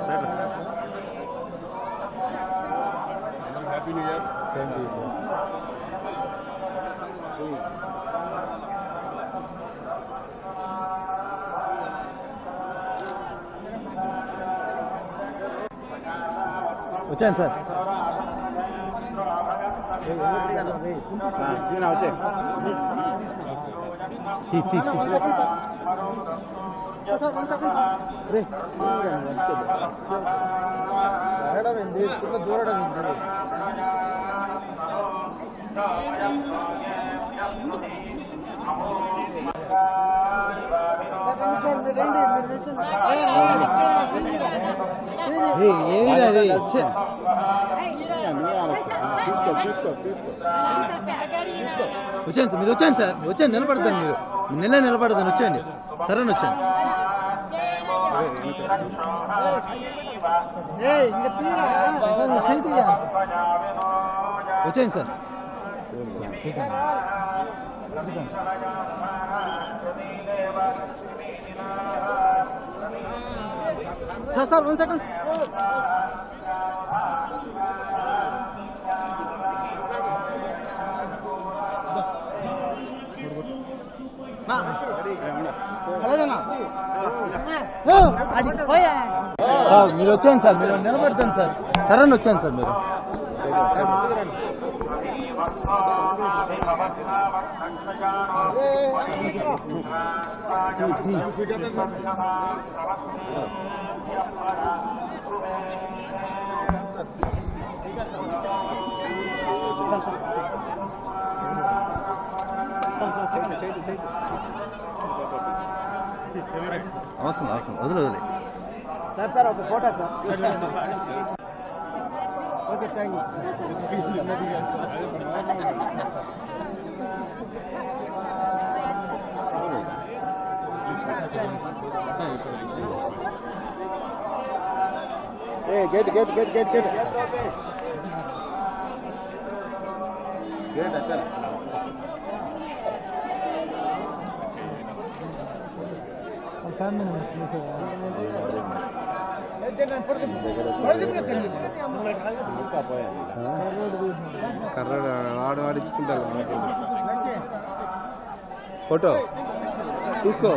happy new year వచ్చాను sir వచ్చే తీ తీ రే దూరడం ఏమి అది తీసుకో తీసుకో తీసుకో వచ్చాను సార్ మీరు వచ్చాను సార్ వచ్చాను నిలబడతాను మీరు మీరు నెల నిలబడతాను వచ్చేయండి సరే అని వచ్చాను వచ్చాను sir sir sir one second sir మీరు వచ్చాను సార్ మీరు నిలబడతాను సార్ సరే అని వచ్చాను సార్ మీరు అవసరం అవసరం వదిలే వదిలే సార్ సార్ ఒక ఫోటో సార్ ఓకే థ్యాంక్ ఏ gate gate gate gate gate gate అక్కడ కర్ర వాడు వాడించుకుంటారు ఫోటో తీసుకో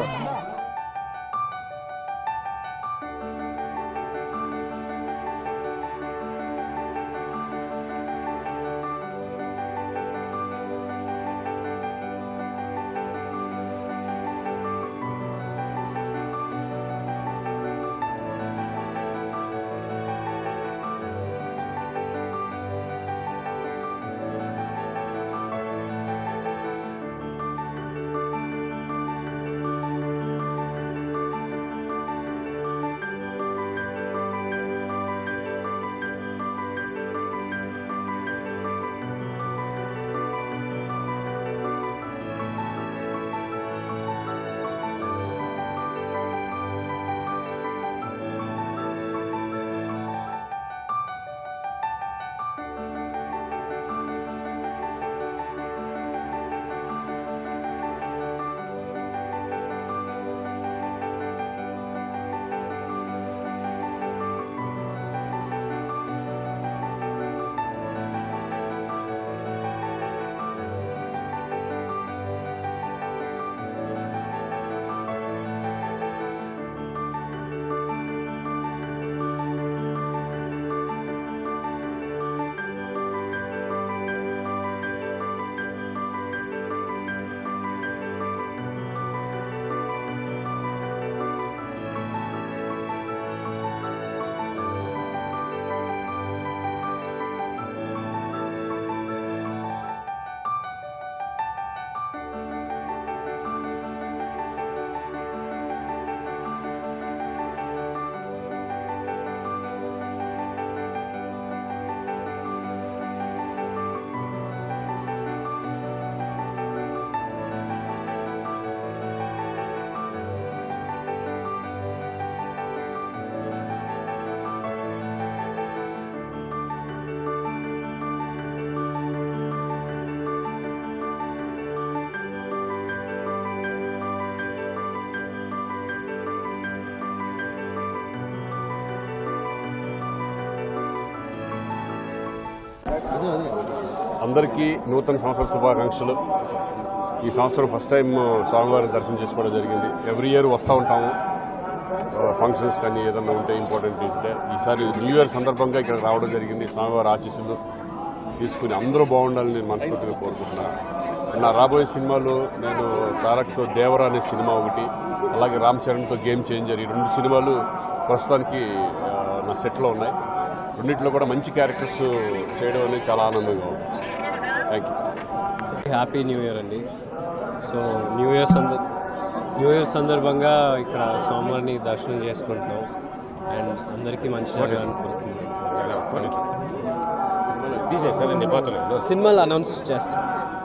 అందరికీ నూతన సంవత్సర శుభాకాంక్షలు ఈ సంవత్సరం ఫస్ట్ టైం స్వామివారి దర్శనం చేసుకోవడం జరిగింది ఎవ్రీ ఇయర్ వస్తూ ఉంటాము ఫంక్షన్స్ కానీ ఏదైనా ఉంటే ఇంపార్టెంట్ ఉంటే ఈసారి న్యూ ఇయర్ సందర్భంగా ఇక్కడ రావడం జరిగింది స్వామివారి ఆశీస్సులు తీసుకుని అందరూ బాగుండాలని నేను మనస్ఫూర్తిగా కోరుకుంటున్నాను నా రాబోయే సినిమాలు నేను తారక్తో దేవర అనే సినిమా ఒకటి అలాగే రామ్ చరణ్తో గేమ్ చేంజర్ ఈ రెండు సినిమాలు ప్రస్తుతానికి ఆ, నా సెట్లో ఉన్నాయి రెండింటిలో కూడా మంచి క్యారెక్టర్స్ చేయడం అనేది చాలా ఆనందంగా ఉంది thank you happy new year అండి సో న్యూ ఇయర్ సంద న్యూ ఇయర్ సందర్భంగా ఇక్కడ స్వామివారిని దర్శనం చేసుకుంటున్నాం అండ్ అందరికీ మంచి జరగాలని కోరుకుంటున్నాం తీసేసారండి పోతలేదు సినిమాలు అనౌన్స్ చేస్తాం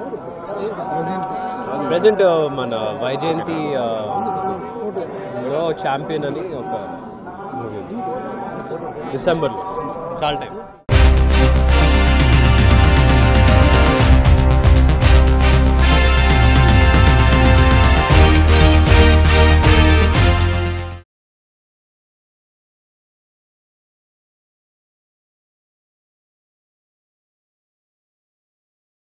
ప్రజెంట్ మన వైజయంతి ఆ, లో ఛాంపియన్ అని ఒక మూవీ డిసెంబర్లో చాలా టైం